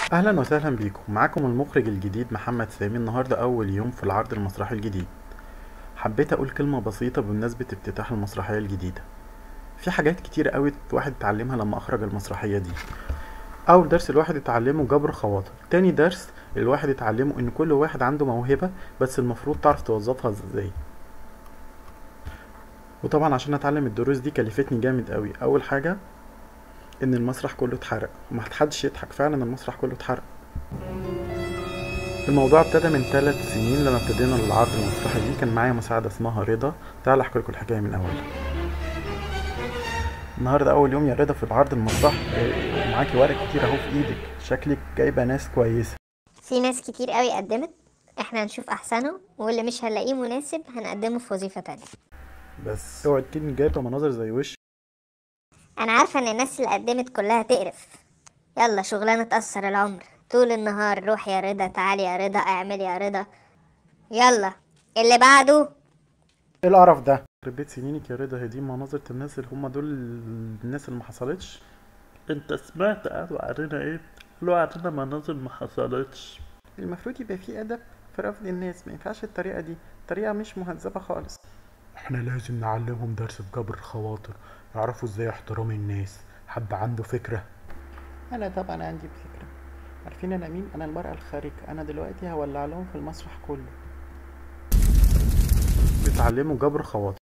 اهلا وسهلا بيكم معاكم المخرج الجديد محمد سامي النهارده اول يوم في العرض المسرحي الجديد حبيت اقول كلمه بسيطه بمناسبه افتتاح المسرحيه الجديده في حاجات كتير قوي الواحد اتعلمها لما اخرج المسرحيه دي اول درس الواحد اتعلمه جبر خواطر تاني درس الواحد اتعلمه ان كل واحد عنده موهبه بس المفروض تعرف توظفها ازاي وطبعا عشان اتعلم الدروس دي كلفتني جامد قوي اول حاجه ان المسرح كله اتحرق وما حدش يضحك فعلا المسرح كله اتحرق الموضوع ابتدى من ثلاث سنين لما ابتدينا العرض المسرحي دي كان معايا مساعدة اسمها رضا تعال احكي لكم الحكاية من اولها النهارده اول يوم يا رضا في العرض المسرحي إيه، معاكي ورق كتير اهو في ايدك شكلك جايبة ناس كويسة في ناس كتير قوي قدمت احنا هنشوف احسنه واللي مش هنلاقيه مناسب هنقدمه في وظيفة تانية بس اوعي تكوني جايبة مناظر زي وش انا عارفة ان الناس اللي قدمت كلها تقرف يلا شغلانة تأثر العمر طول النهار روح يا رضا تعالي يا رضا اعمل يا رضا يلا اللي بعده ايه القرف ده يخرب بيت سنينك يا رضا هي دي مناظر الناس اللي هم دول الناس اللي ما حصلتش انت سمعت قالوا علينا ايه قالوا علينا مناظر ما حصلتش المفروض يبقى في ادب في رفض الناس ما ينفعش الطريقه دي طريقه مش مهذبه خالص احنا لازم نعلمهم درس في جبر الخواطر يعرفوا ازاي احترام الناس حد عنده فكره انا طبعا عندي فكره عارفين انا مين انا المرأة الخارجة انا دلوقتي هولع لهم في المسرح كله بيتعلموا جبر خواطر